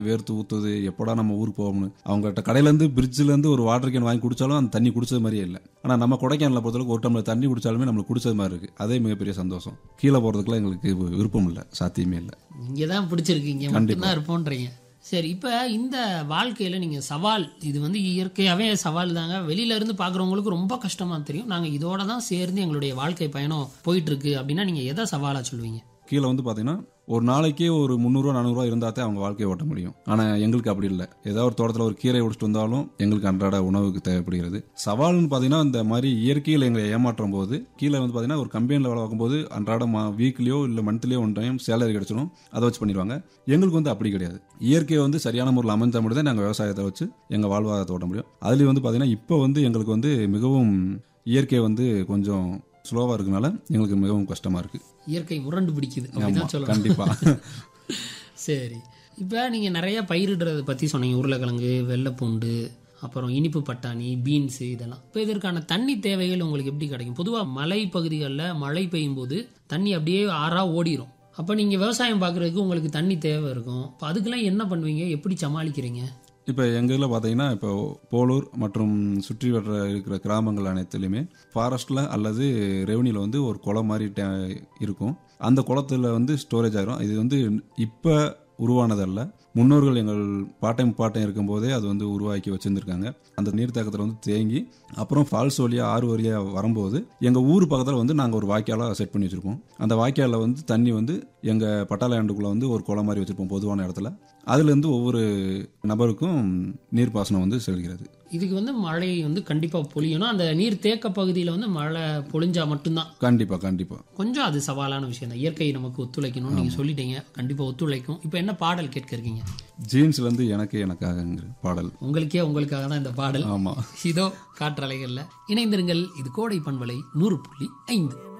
வேர்த்து ஊத்துது எப்படா நம்ம ஊருக்கு போகணும்னு அவங்ககிட்ட கடையிலேருந்து பிரிட்ஜிலேருந்து ஒரு வாட்டர் கேன் வாங்கி குடிச்சாலும் அந்த தண்ணி குடிச்சது மாதிரியே இல்லை ஆனால் நம்ம கொடைக்கானல பொறுத்தளவுக்கு ஒரு டம்ளர் தண்ணி குடிச்சாலுமே நம்மளுக்கு குடிச்சது மாதிரி இருக்குது அதே மிகப்பெரிய சந்தோஷம் கீழே போகிறதுக்குலாம் எங்களுக்கு விருப்பம் இல்லை சாத்தியமே இல்லை இங்கே தான் பிடிச்சிருக்கீங்க மட்டும்தான் இருப்போன்றீங்க சரி இப்போ இந்த வாழ்க்கையில் நீங்கள் சவால் இது வந்து இயற்கையாகவே சவால் தாங்க வெளியில இருந்து பார்க்குறவங்களுக்கு ரொம்ப கஷ்டமாக தெரியும் நாங்கள் இதோட தான் சேர்ந்து எங்களுடைய வாழ்க்கை பயணம் போயிட்டு இருக்கு அப்படின்னா நீங்கள் எதை சவாலாக சொல்லுவீங்க கீழே வந்து பார்த்தீங்கன்னா ஒரு நாளைக்கே ஒரு முந்நூறுரூவா நானூறுரூவா இருந்தால் தான் அவங்க வாழ்க்கையை ஓட்ட முடியும் ஆனால் எங்களுக்கு அப்படி இல்லை ஏதாவது ஒரு தோட்டத்தில் ஒரு கீரை உடிச்சிட்டு வந்தாலும் எங்களுக்கு அன்றாட உணவுக்கு தேவைப்படுகிறது சவால்னு பார்த்தீங்கன்னா இந்த மாதிரி இயற்கையில் எங்களை ஏமாற்றும் போது கீழே வந்து பார்த்தீங்கன்னா ஒரு கம்பெனியில் வேலை பார்க்கும்போது அன்றாட மா வீக்லியோ இல்லை மந்த்லியோ ஒன் டைம் சேலரி கிடச்சிடும் அதை வச்சு பண்ணிடுவாங்க எங்களுக்கு வந்து அப்படி கிடையாது இயற்கையை வந்து சரியான முறையில் அமைஞ்சா மட்டும் தான் நாங்கள் விவசாயத்தை வச்சு எங்கள் வாழ்வாதாரத்தை ஓட்ட முடியும் அதுலேயும் வந்து பார்த்தீங்கன்னா இப்போ வந்து எங்களுக்கு வந்து மிகவும் இயற்கை வந்து கொஞ்சம் ஸ்லோவாக இருக்கனால எங்களுக்கு மிகவும் கஷ்டமாக இருக்குது இயற்கை முரண்டு பிடிக்குது அப்படிதான் சொல்லணும் கண்டிப்பாக சரி இப்போ நீங்கள் நிறைய பயிரிடுறதை பற்றி சொன்னீங்க உருளைக்கிழங்கு வெள்ளைப்பூண்டு அப்புறம் இனிப்பு பட்டாணி பீன்ஸு இதெல்லாம் இப்போ இதற்கான தண்ணி தேவைகள் உங்களுக்கு எப்படி கிடைக்கும் பொதுவாக மலை பகுதிகளில் மழை பெய்யும் போது தண்ணி அப்படியே ஆறா ஓடிரும் அப்போ நீங்கள் விவசாயம் பார்க்குறதுக்கு உங்களுக்கு தண்ணி தேவை இருக்கும் இப்போ அதுக்கெல்லாம் என்ன பண்ணுவீங்க எப்படி சமாளிக்கிறீங்க இப்போ எங்கள் இதில் பார்த்தீங்கன்னா இப்போ போலூர் மற்றும் சுற்றி வர இருக்கிற கிராமங்கள் அனைத்துலையுமே ஃபாரஸ்ட்டில் அல்லது ரெவன்யூவில் வந்து ஒரு குளம் மாதிரி டே- இருக்கும் அந்த குளத்துல வந்து ஸ்டோரேஜ் ஆகிரும் இது வந்து இப்போ உருவானதல்ல முன்னோர்கள் எங்கள் பாட்டம் பாட்டம் இருக்கும்போதே அது வந்து உருவாக்கி வச்சுருந்துருக்காங்க அந்த நீர்த்தேக்கத்தில் வந்து தேங்கி அப்புறம் ஃபால்ஸ் வழியாக ஆறு வழியாக வரும்போது எங்கள் ஊர் பக்கத்தில் வந்து நாங்கள் ஒரு வாய்க்காலாக செட் பண்ணி வச்சுருப்போம் அந்த வாய்க்காலில் வந்து தண்ணி வந்து எங்கள் பட்டாளயாண்டுக்குள்ளே வந்து ஒரு குளம் மாதிரி வச்சுருப்போம் பொதுவான இடத்துல அதுலேருந்து ஒவ்வொரு நபருக்கும் நீர்ப்பாசனம் வந்து செல்கிறது இதுக்கு வந்து மழை வந்து கண்டிப்பாக பொழியணும் அந்த நீர் தேக்க பகுதியில் வந்து மழை பொழிஞ்சா மட்டும்தான் கண்டிப்பாக கண்டிப்பாக கொஞ்சம் அது சவாலான விஷயம் தான் இயற்கை நமக்கு ஒத்துழைக்கணும்னு நீங்கள் சொல்லிட்டீங்க கண்டிப்பாக ஒத்துழைக்கும் இப்போ என்ன பாடல் கேட்க இருக்கீங்க ஜீன்ஸ்லேருந்து எனக்கு எனக்காகங்கிற பாடல் உங்களுக்கே உங்களுக்காக தான் இந்த பாடல் ஆமாம் இதோ காற்றலைகளில் இணைந்திருங்கள் இது கோடை பண்பலை நூறு புள்ளி ஐந்து